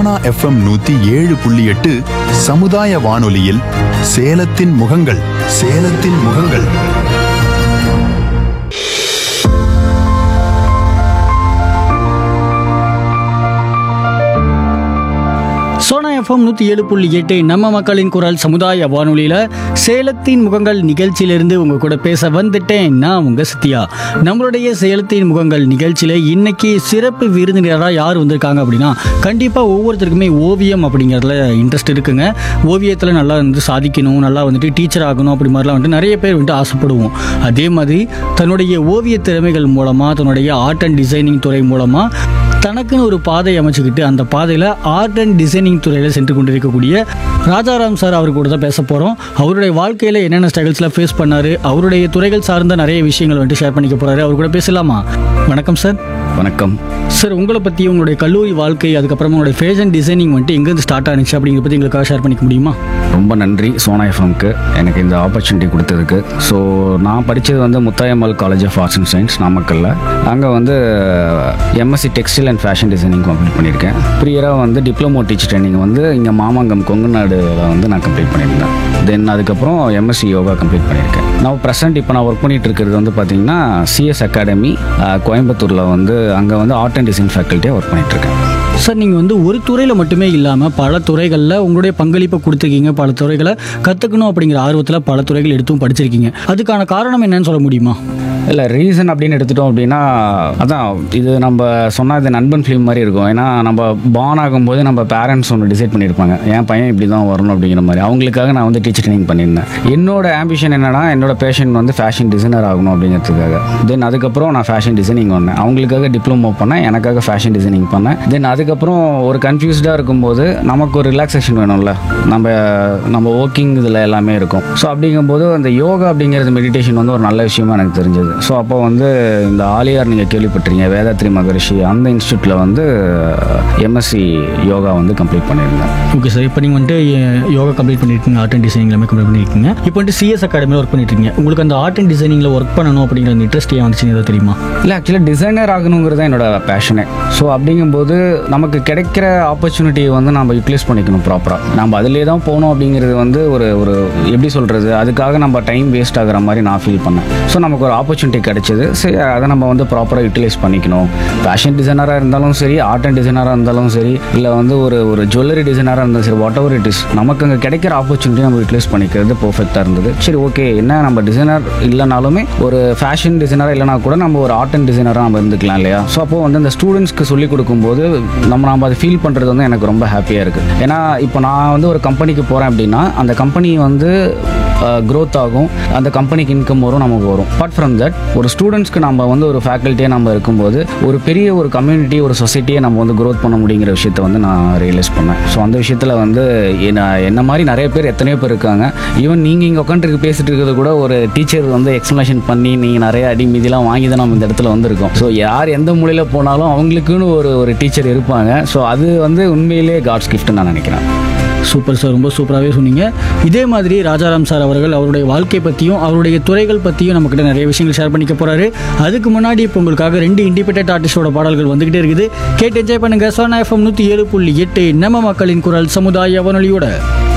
Sona FM நூத்தி ஏழு புள்ளி எட்டு சமுதாய வானொலியில் சேலத்தின் முகங்கள் சேலத்தின் முகங்கள் சோனா எஃப்எம் நூற்றி ஏழு புள்ளி எட்டு நம்ம மக்களின் குரல் சமுதாய வானொலியில் சேலத்தின் முகங்கள் நிகழ்ச்சியிலிருந்து உங்கள் கூட பேச வந்துட்டேன் நான் உங்கள் சத்யா நம்மளுடைய சேலத்தின் முகங்கள் நிகழ்ச்சியில் இன்னைக்கு சிறப்பு விருந்தினராக யார் வந்திருக்காங்க அப்படின்னா கண்டிப்பாக ஒவ்வொருத்தருக்குமே ஓவியம் அப்படிங்கிறதுல இன்ட்ரெஸ்ட் இருக்குங்க ஓவியத்தில் நல்லா வந்து சாதிக்கணும் நல்லா வந்துட்டு டீச்சர் ஆகணும் அப்படி மாதிரிலாம் வந்துட்டு நிறைய பேர் வந்துட்டு ஆசைப்படுவோம் அதே மாதிரி தன்னுடைய ஓவிய திறமைகள் மூலமாக தன்னுடைய ஆர்ட் அண்ட் டிசைனிங் துறை மூலமாக தனக்குன்னு ஒரு பாதை அமைச்சுக்கிட்டு அந்த பாதையில் ஆர்ட் அண்ட் டிசைனிங் துறையில் சென்று கொண்டிருக்கக்கூடிய ராஜாராம் சார் அவர் கூட தான் பேச போகிறோம் அவருடைய வாழ்க்கையில் என்னென்ன ஸ்ட்ரகிள்ஸ்லாம் ஃபேஸ் பண்ணாரு அவருடைய துறைகள் சார்ந்த நிறைய விஷயங்கள் வந்துட்டு ஷேர் பண்ணிக்க போகிறாரு அவர் கூட பேசலாமா வணக்கம் சார் வணக்கம் சார் உங்களை பற்றி உங்களுடைய கல்லூரி வாழ்க்கை அதுக்கப்புறமா உங்களுடைய ஃபேஷன் டிசைனிங் வந்துட்டு எங்கேருந்து ஸ்டார்ட் ஆனிச்சு அப்படிங்கிறத பற்றி எங்களுக்காக ஷேர் பண்ணிக்க முடியுமா ரொம்ப நன்றி சோனா எஃப்எம்க்கு எனக்கு இந்த ஆப்பர்ச்சுனிட்டி கொடுத்ததுக்கு ஸோ நான் படித்தது வந்து Muthayammal college of arts and science நாமக்கல்ல அங்கே வந்து MSc textile and fashion designing complete பண்ணியிருக்கேன் ப்ரியராக வந்து டிப்ளமோ டீச்சர் ட்ரைனிங் வந்து இங்கே மாமங்கம் கொங்கு நாடுல வந்து நான் கம்ப்ளீட் பண்ணியிருந்தேன் தென் அதுக்கப்புறம் எம்எஸ்சி யோகா கம்ப்ளீட் பண்ணியிருக்கேன் நான் ப்ரெசென்ட் இப்போ நான் ஒர்க் பண்ணிட்டு இருக்கிறது வந்து பார்த்தீங்கன்னா சிஎஸ் அகாடமி கோயம்புத்தூரில் வந்து அங்கே வந்து ஆர்ட் அண்ட் டிசைன் ஃபேக்கல்ட்டியாக ஒர்க் பண்ணிட்டு இருக்கேன் சார் நீங்கள் வந்து ஒரு துறையில் மட்டுமே இல்லாமல் பல துறைகளில் உங்களுடைய பங்களிப்பை கொடுத்துருக்கீங்க பல துறைகளை கற்றுக்கணும் அப்படிங்கிற ஆர்வத்தில் பல துறைகள் எடுத்தும் படிச்சிருக்கீங்க அதுக்கான காரணம் என்னன்னு சொல்ல முடியுமா இல்லை ரீசன் அப்படின்னு எடுத்துட்டோம் அப்படின்னா அதான் இது நம்ம சொன்னால் இது நண்பன் ஃபிலிம் மாதிரி இருக்கும் ஏன்னா நம்ம பான் ஆகும்போது நம்ம பேரண்ட்ஸ் ஒன்று டிசைட் பண்ணியிருப்பாங்க என் பையன் இப்படி தான் வரணும் அப்படிங்கிற மாதிரி அவங்களுக்காக நான் வந்து டீச்சர் ட்ரைனிங் பண்ணியிருந்தேன் என்னோட ஆம்பிஷன் என்னன்னா என்னோட பேஷன் வந்து ஃபேஷன் டிசைனர் ஆகணும் அப்படிங்கிறதுக்காக தென் அதுக்கப்புறம் நான் ஃபேஷன் டிசைனிங் வந்தேன் அவங்களுக்காக டிப்ளமோ பண்ணேன் எனக்காக ஃபேஷன் டிசைனிங் பண்ணேன் தென் அதுக்கப்புறம் ஒரு கன்ஃபியூஸ்டாக இருக்கும்போது நமக்கு ஒரு ரிலாக்ஸேஷன் வேணும்ல நம்ம நம்ம ஒர்க்கிங் இதில் எல்லாமே இருக்கும் ஸோ அப்படிங்கும்போது அந்த யோகா அப்படிங்கிறது மெடிடேஷன் வந்து ஒரு நல்ல விஷயமா எனக்கு தெரிஞ்சது ஸோ அப்போ வந்து இந்த ஆலியார் நீங்கள் கேள்விப்பட்டிருங்க வேதாத்ரி மகரிஷி அந்த இன்ஸ்டியூட்டில் வந்து எம்எஸ்சி யோகா வந்து கம்ப்ளீட் பண்ணியிருந்தேன் ஓகே சார் இப்போ நீங்கள் வந்துட்டு அஹ், யோகா கம்ப்ளீட் பண்ணியிருக்கீங்க ஆர்ட் அண்ட் டிசைனிங் எல்லாமே கம்ப்ளீட் பண்ணியிருக்கீங்க இப்போ வந்துட்டு சிஎஸ் அகாடமியில் ஒர்க் பண்ணிட்டு இருக்கீங்க உங்களுக்கு அந்த ஆர்ட் அண்ட் டிசைனிங்கில் ஒர்க் பண்ணணும் அப்படிங்கிற அந்த இன்ட்ரெஸ்ட் ஏன் வந்துச்சுன்னு ஏதாவது தெரியுமா இல்லை ஆக்சுவலாக டிசைனர் ஆகணுங்கிறது தான் என்னோட பேஷனே ஸோ அப்படிங்கும்போது நமக்கு கிடைக்கிற ஆப்பர்ச்சுனிட்டியை வந்து நம்ம யூட்டிலைஸ் பண்ணிக்கணும் ப்ராப்பராக நம்ம அதிலே தான் போகணும் அப்படிங்கிறது வந்து ஒரு ஒரு எப்படி சொல்கிறது அதுக்காக நம்ம டைம் வேஸ்ட் ஆகுற மாதிரி நான் ஃபீல் பண்ணேன் ஸோ நமக்கு ஒரு ஆப்பர்ச்சுனிட்டி கிடைச்சது சரி அதை நம்ம வந்து ப்ராப்பராக யூட்டிலைஸ் பண்ணிக்கணும் ஃபேஷன் டிசைனராக இருந்தாலும் சரி ஆர்ட் அண்ட் டிசைனராக இருந்தாலும் சரி இல்லை வந்து ஒரு ஒரு ஜுவல்லரி டிசைனராக இருந்தாலும் சரி வாட் எவர் இட் இஸ் நமக்கு அங்கே கிடைக்கிற ஆப்பர்ச்சுனிட்டி நம்ம யூட்டிலைஸ் பண்ணிக்கிறது பர்ஃபெக்டாக இருந்தது சரி ஓகே என்ன நம்ம டிசைனர் இல்லைனாலுமே ஒரு ஃபேஷன் டிசைனராக இல்லைனா கூட நம்ம ஒரு ஆர்ட் அண்ட் டிசைனராக நம்ம இருந்துக்கலாம் இல்லையா ஸோ அப்போ வந்து அந்த ஸ்டூடெண்ட்ஸ்க்கு சொல்லிக் கொடுக்கும்போது நம்ம நம்ம அதை ஃபீல் பண்ணுறது வந்து எனக்கு ரொம்ப ஹாப்பியாக இருக்குது ஏன்னா இப்போ நான் வந்து ஒரு கம்பெனிக்கு போகிறேன் அப்படின்னா அந்த கம்பெனி வந்து க்ரோத் ஆகும் அந்த கம்பெனிக்கு இன்கம் வரும் நமக்கு வரும் அப்பார்ட் ஃப்ரம் தட் ஒரு ஸ்டூடெண்ட்ஸ்க்கு நம்ம வந்து ஒரு ஃபேக்கல்ட்டியாக நம்ம இருக்கும்போது ஒரு பெரிய ஒரு கம்யூனிட்டி ஒரு சொசைட்டியை நம்ம வந்து க்ரோத் பண்ண முடியுங்கிற விஷயத்தை வந்து நான் ரியலைஸ் பண்ணேன் ஸோ அந்த விஷயத்தில் வந்து என்ன என்ன மாதிரி நிறைய பேர் எத்தனையோ பேர் இருக்காங்க ஈவன் நீங்கள் இங்கே உட்காந்துருக்கு பேசிட்டு இருக்கிறது கூட ஒரு டீச்சர் வந்து எக்ஸ்ப்ளனேஷன் பண்ணி நீங்கள் நிறைய அடி மீதிலாம் வாங்கி தான் நம்ம இந்த இடத்துல வந்திருக்கோம் ஸோ யார் எந்த மூலையில் போனாலும் அவங்களுக்குன்னு ஒரு ஒரு டீச்சர் இருப்பாங்க ஸோ அது வந்து உண்மையிலேயே காட்ஸ் கிஃப்ட்னு நான் நினைக்கிறேன் சூப்பர் சார் ரொம்ப சூப்பராகவே சொன்னீங்க இதே மாதிரி ராஜாராம் சார் அவர்கள் அவருடைய வாழ்க்கை பற்றியும் அவருடைய துறைகள் பற்றியும் நம்மக்கிட்ட நிறைய விஷயங்கள் ஷேர் பண்ணிக்க போகிறாரு அதுக்கு முன்னாடி இப்போ உங்களுக்காக ரெண்டு இண்டிபெண்டன்ட் ஆர்டிஸ்டோட பாடல்கள் வந்துகிட்டே இருக்குது கேட்டு என்ஜாய் பண்ணுங்க சோனா எஃப்எம் நூற்றி ஏழு புள்ளி எட்டு நம்ம மக்களின் குரல் சமுதாய வானொலியோட